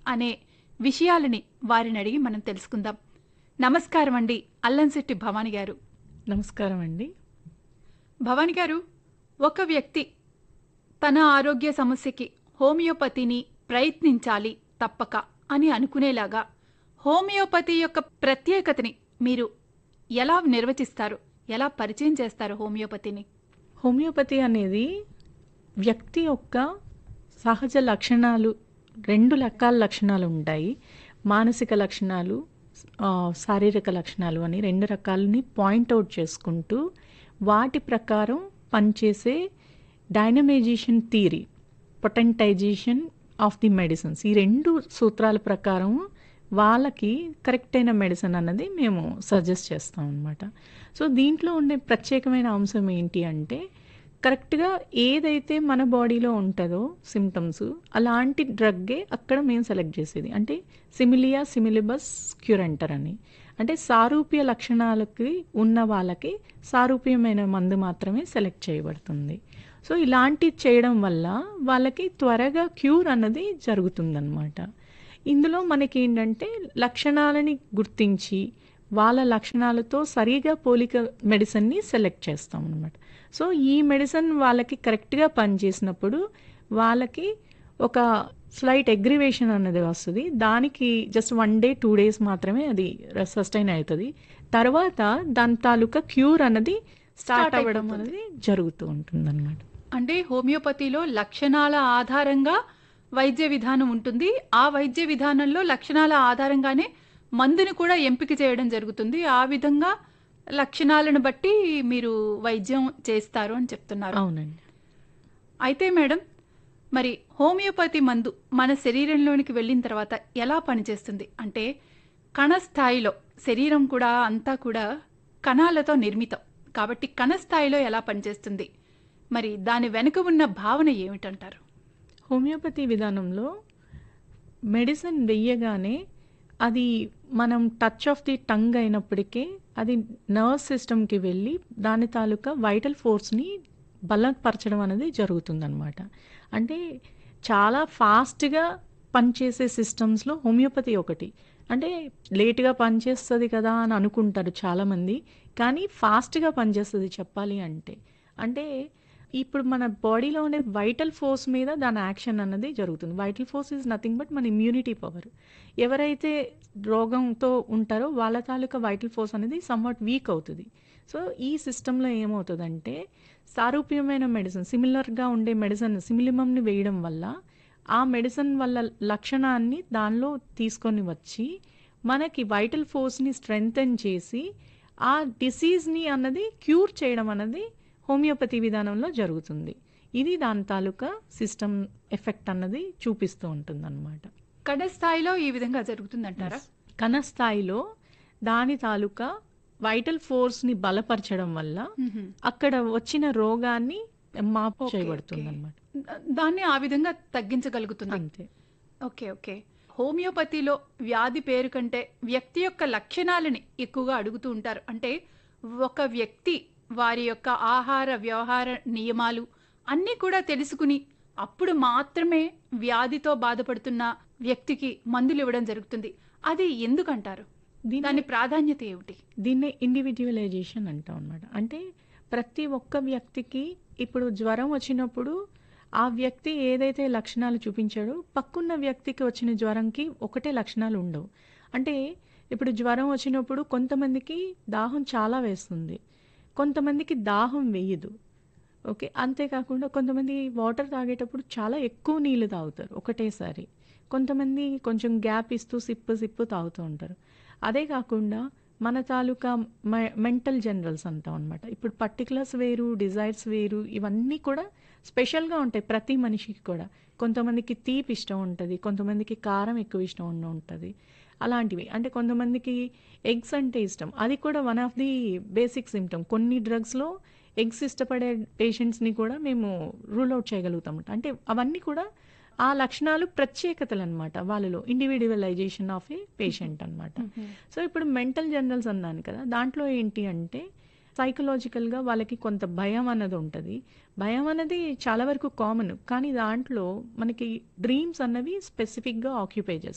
అనే విషయాలని వారిని అడిగి మనం తెలుసుకుందాం నమస్కారం అండి అల్లంశెట్టి భవాని గారు నమస్కారం అండి భవాని గారు ఒక వ్యక్తి తన ఆరోగ్య సమస్యకి హోమియోపతిని ప్రయత్నించాలి తప్పక అని అనుకునేలాగా హోమియోపతి యొక్క ప్రత్యేకతని మీరు ఎలా నిర్వచిస్తారు ఎలా పరిచయం చేస్తారు హోమియోపతిని హోమియోపతి అనేది వ్యక్తి యొక్క సహజ లక్షణాలు రెండు రకాల లక్షణాలు ఉంటాయి మానసిక లక్షణాలు ఆ, శారీరక లక్షణాలు అని రెండు రకాలని పాయింట్అవుట్ చేసుకుంటూ వాటి ప్రకారం పనిచేసే dynamization theory potentization of the medicines ఈ రెండు సూత్రాల ప్రకారం వాళ్ళకి కరెక్ట్ అయిన మెడిసిన్ అన్నది మేము సజెస్ట్ చేస్తాం అనమాట సో దీంట్లో ఉండే ప్రత్యేకమైన అంశం ఏంటి అంటే కరెక్ట్గా ఏదైతే మన బాడీలో ఉంటుందో సిమ్టమ్స్ అలాంటి డ్రగ్గే అక్కడ మేము సెలెక్ట్ చేసేది అంటే సిమిలియా సిమిలిబస్ క్యూరెంటర్ అని అంటే సారూప్య లక్షణాలకి ఉన్న వాళ్ళకి సారూప్యమైన మందు మాత్రమే సెలెక్ట్ చేయబడుతుంది సో ఇలాంటి చేయడం వల్ల వాళ్ళకి త్వరగా క్యూర్ అన్నది జరుగుతుందన్నమాట ఇందులో మనకి ఏంటంటే లక్షణాలని గుర్తించి వాళ్ళ లక్షణాలతో సరిగా పోలిక మెడిసిన్ని సెలెక్ట్ చేస్తాం అనమాట సో ఈ మెడిసిన్ వాళ్ళకి కరెక్ట్గా పనిచేసినప్పుడు వాళ్ళకి ఒక స్లైట్ అగ్రివేషన్ అన్నది వస్తుంది దానికి just one day two days మాత్రమే అది సస్టైన్ అవుతుంది తర్వాత దాని తాలూకా క్యూర్ అన్నది స్టార్ట్ అవ్వడం అనేది జరుగుతూ ఉంటుంది అంటే హోమియోపతిలో లక్షణాల ఆధారంగా వైద్య విధానం ఉంటుంది ఆ వైద్య విధానంలో లక్షణాల ఆధారంగానే మందుని కూడా ఎంపిక చేయడం జరుగుతుంది ఆ విధంగా లక్షణాలను బట్టి మీరు వైద్యం చేస్తారు అని చెప్తున్నారు అవునండి అయితే మేడం మరి హోమియోపతి మందు మన శరీరంలోనికి వెళ్ళిన తర్వాత ఎలా పనిచేస్తుంది అంటే కణ స్థాయిలో శరీరం కూడా అంతా కూడా కణాలతో నిర్మితం కాబట్టి కణ స్థాయిలో ఎలా పనిచేస్తుంది మరి దాని వెనుక ఉన్న భావన ఏమిటంటారు హోమియోపతి విధానంలో మెడిసిన్ వెయ్యగానే అది మనం టచ్ ఆఫ్ ది టంగ్ అయినప్పటికీ అది నర్వ్ సిస్టమ్కి వెళ్ళి దాని తాలూకా వైటల్ ఫోర్స్ని బలపరచడం అనేది జరుగుతుందన్నమాట అంటే చాలా ఫాస్ట్గా పనిచేసే సిస్టమ్స్లో హోమియోపతి ఒకటి అంటే లేట్గా పనిచేస్తుంది కదా అని అనుకుంటారు చాలామంది కానీ ఫాస్ట్గా పనిచేస్తుంది చెప్పాలి అంటే అంటే ఇప్పుడు మన బాడీలో ఉండే వైటల్ ఫోర్స్ మీద దాని యాక్షన్ అన్నది జరుగుతుంది vital force is nothing but మన ఇమ్యూనిటీ పవర్ ఎవరైతే రోగంతో ఉంటారో వాళ్ళ తాలూకా వైటల్ ఫోర్స్ అనేది సమ్వాట్ వీక్ అవుతుంది సో ఈ సిస్టంలో ఏమవుతుందంటే సారూప్యమైన మెడిసిన్ సిమిలర్గా ఉండే మెడిసిన్ సిమిలిమంని వేయడం వల్ల ఆ మెడిసిన్ వల్ల లక్షణాన్ని దానిలో తీసుకొని వచ్చి మనకి వైటల్ ఫోర్స్ని స్ట్రెంగ్తన్ చేసి ఆ డిసీజ్ని అన్నది క్యూర్ చేయడం అన్నది హోమియోపతి విధానంలో జరుగుతుంది ఇది దాని తాలూకా సిస్టమ్ ఎఫెక్ట్ అన్నది చూపిస్తూ ఉంటుంది అనమాట కణ స్థాయిలో ఈ విధంగా జరుగుతుందంటారా కణ స్థాయిలో దాని తాలూకా వైటల్ ఫోర్స్ని బలపరచడం వల్ల మ్మ్. అక్కడ వచ్చిన రోగాన్ని మాపు ఓకే, చేయబడుతుంది ఓకే. అనమాట దా- దాన్ని ఆ విధంగా తగ్గించగలుగుతుంది అంతే ఓకే ఓకే హోమియోపతిలో వ్యాధి పేరు కంటే వ్యక్తి యొక్క లక్షణాలని ఎక్కువగా అడుగుతూ ఉంటారు అంటే ఒక వ్యక్తి వారి యొక్క ఆహార వ్యవహార నియమాలు అన్నీ కూడా తెలుసుకుని అప్పుడు మాత్రమే వ్యాధితో బాధపడుతున్న వ్యక్తికి మందులు ఇవ్వడం జరుగుతుంది అది ఎందుకంటారు దీన్ని దాని ప్రాధాన్యత ఏమిటి దీన్నే ఇండివిజువలైజేషన్ అంటాం అనమాట అంటే ప్రతి ఒక్క వ్యక్తికి ఇప్పుడు జ్వరం వచ్చినప్పుడు ఆ వ్యక్తి ఏదైతే లక్షణాలు చూపించాడో పక్కున్న వ్యక్తికి వచ్చిన జ్వరంకి ఒకటే లక్షణాలు ఉండవు అంటే ఇప్పుడు జ్వరం వచ్చినప్పుడు కొంతమందికి దాహం చాలా వేస్తుంది కొంతమందికి దాహం వేయదు ఓకే అంతేకాకుండా కొంతమంది వాటర్ తాగేటప్పుడు చాలా ఎక్కువ నీళ్ళు తాగుతారు ఒకటేసారి కొంతమంది కొంచెం గ్యాప్ ఇస్తూ సిప్పు సిప్పు తాగుతూ ఉంటారు అదే కాకుండా మన తాలూకా మెంటల్ జనరల్స్ అంటాం అనమాట ఇప్పుడు పర్టికులర్స్ వేరు డిజైర్స్ వేరు ఇవన్నీ కూడా స్పెషల్గా ఉంటాయి ప్రతి మనిషికి కూడా కొంతమందికి తీపి ఇష్టం ఉంటుంది కొంతమందికి కారం ఎక్కువ ఇష్టం ఉన్న ఉంటుంది అలాంటివి అంటే కొంతమందికి ఎగ్స్ అంటే ఇష్టం అది కూడా one of the basic symptom కొన్ని డ్రగ్స్లో ఎగ్స్ ఇష్టపడే పేషెంట్స్ని కూడా మేము రూల్ అవుట్ చేయగలుగుతాం అంటే అవన్నీ కూడా ఆ లక్షణాలు ప్రత్యేకతలు అనమాట వాళ్ళలో ఇండివిజువలైజేషన్ ఆఫ్ ఏ పేషెంట్ అనమాట సో ఇప్పుడు మెంటల్ జనరల్స్ అన్నాను కదా దాంట్లో ఏంటి అంటే సైకలాజికల్గా వాళ్ళకి కొంత భయం అన్నది ఉంటుంది భయం అనేది చాలా వరకు కామన్ కానీ దాంట్లో మనకి డ్రీమ్స్ అన్నవి స్పెసిఫిక్గా ఆక్యుపై చేస్తాయి